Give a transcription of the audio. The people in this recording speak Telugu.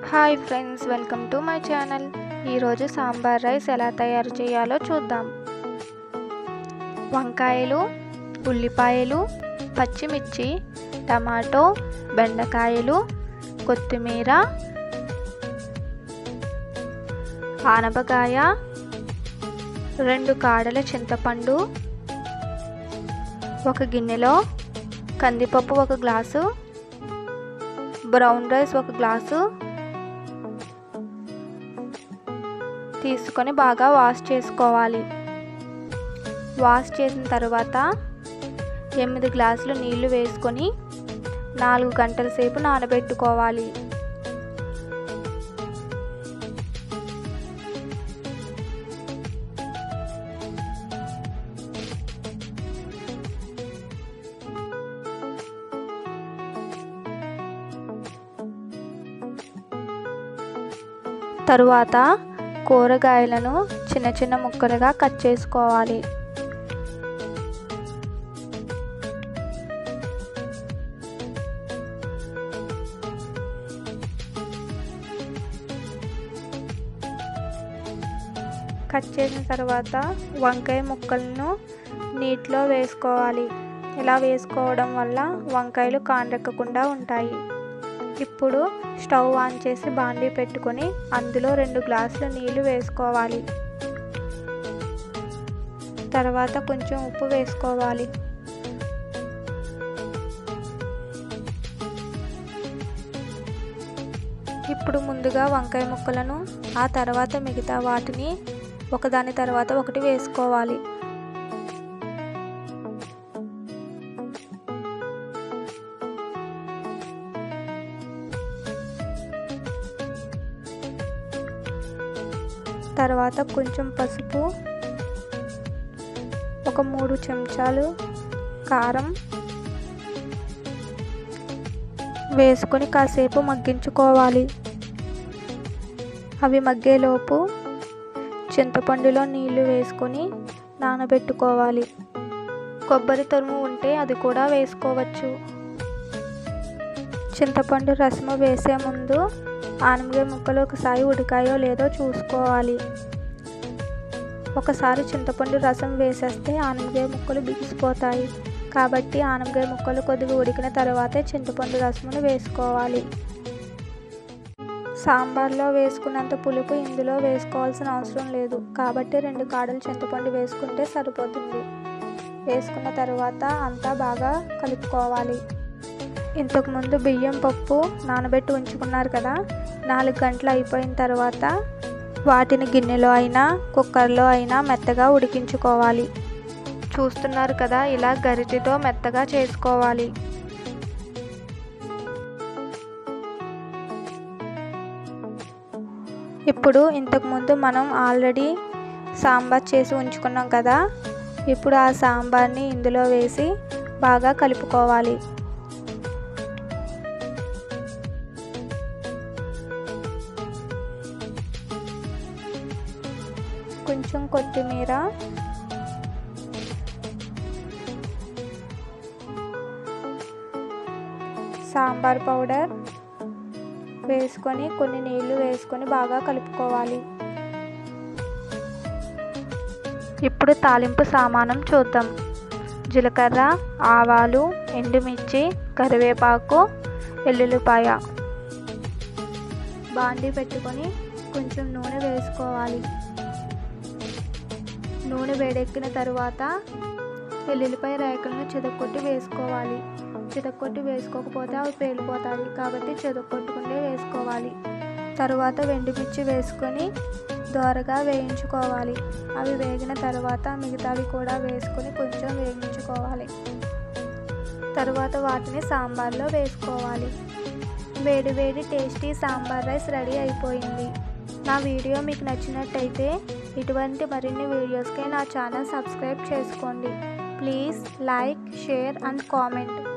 hi friends welcome to my channel ఈరోజు సాంబార్ రైస్ ఎలా తయారు చేయాలో చూద్దాం వంకాయలు ఉల్లిపాయలు పచ్చిమిర్చి టమాటో బెండకాయలు కొత్తిమీర ఆనపకాయ రెండు కాడల చింతపండు ఒక గిన్నెలో కందిపప్పు ఒక గ్లాసు బ్రౌన్ రైస్ ఒక గ్లాసు తీసుకొని బాగా వాష్ చేసుకోవాలి వాష్ చేసిన తర్వాత ఎనిమిది గ్లాసులు నీళ్లు వేసుకొని నాలుగు గంటల సేపు నానబెట్టుకోవాలి తరువాత కూరగాయలను చిన్న చిన్న ముక్కలుగా కట్ చేసుకోవాలి కట్ చేసిన తర్వాత వంకాయ ముక్కలను నీటిలో వేసుకోవాలి ఇలా వేసుకోవడం వల్ల వంకాయలు కాండ్రెక్కకుండా ఉంటాయి ఇప్పుడు స్టవ్ ఆన్ చేసి బాండీ పెట్టుకొని అందులో రెండు గ్లాసుల నీళ్లు వేసుకోవాలి తర్వాత కొంచెం ఉప్పు వేసుకోవాలి ఇప్పుడు ముందుగా వంకాయ ముక్కలను ఆ తర్వాత మిగతా వాటిని ఒకదాని తర్వాత ఒకటి వేసుకోవాలి తర్వాత కొంచెం పసుపు ఒక మూడు చెంచాలు కారం వేసుకొని కాసేపు మగ్గించుకోవాలి అవి మగ్గేలోపు చింతపండులో నీళ్లు వేసుకొని నానబెట్టుకోవాలి కొబ్బరి తురుము ఉంటే అది కూడా వేసుకోవచ్చు చింతపండు రసము వేసే ముందు ఆనమకాయ ముక్కలు ఒకసారి ఉడికాయో లేదో చూసుకోవాలి ఒకసారి చింతపండు రసం వేసేస్తే ఆనమకాయ ముక్కలు బిగిసిపోతాయి కాబట్టి ఆనమకాయ ముక్కలు కొద్దిగా ఉడికిన తర్వాతే చింతపండు రసమును వేసుకోవాలి సాంబార్లో వేసుకున్నంత పులుపు ఇందులో వేసుకోవాల్సిన అవసరం లేదు కాబట్టి రెండు కాడలు చింతపండు వేసుకుంటే సరిపోతుంది వేసుకున్న తర్వాత అంతా బాగా కలుపుకోవాలి ఇంతకుముందు బియ్యం పప్పు నానబెట్టి ఉంచుకున్నారు కదా నాలుగు గంటలు అయిపోయిన తర్వాత వాటిని గిన్నెలో అయినా కుక్కర్లో అయినా మెత్తగా ఉడికించుకోవాలి చూస్తున్నారు కదా ఇలా గరిటెతో మెత్తగా చేసుకోవాలి ఇప్పుడు ఇంతకుముందు మనం ఆల్రెడీ సాంబార్ చేసి ఉంచుకున్నాం కదా ఇప్పుడు ఆ సాంబార్ని ఇందులో వేసి బాగా కలుపుకోవాలి కొంచెం కొత్తిమీర సాంబార్ పౌడర్ వేసుకొని కొన్ని నీళ్లు వేసుకొని బాగా కలుపుకోవాలి ఇప్పుడు తాలింపు సామానం చూద్దాం జీలకర్ర ఆవాలు ఎండుమిర్చి కరివేపాకు వెల్లుల్లిపాయ బాండీ పెట్టుకొని కొంచెం నూనె వేసుకోవాలి నూనె వేడెక్కిన తరువాత వెల్లుల్లిపాయ రేకలను చితక్కొట్టి వేసుకోవాలి చితక్కొట్టి వేసుకోకపోతే అవి పేలిపోతాయి కాబట్టి చితక్కొట్టుకుంటే వేసుకోవాలి తరువాత వెండిమిర్చి వేసుకొని దోరగా వేయించుకోవాలి అవి వేగిన తర్వాత మిగతావి కూడా వేసుకొని కొంచెం వేయించుకోవాలి తరువాత వాటిని సాంబార్లో వేసుకోవాలి వేడి వేడి టేస్టీ సాంబార్ రైస్ రెడీ అయిపోయింది నా వీడియో మీకు నచ్చినట్టయితే ఇటువంటి మరిన్ని వీడియోస్కి నా ఛానల్ సబ్స్క్రైబ్ చేసుకోండి please like share and comment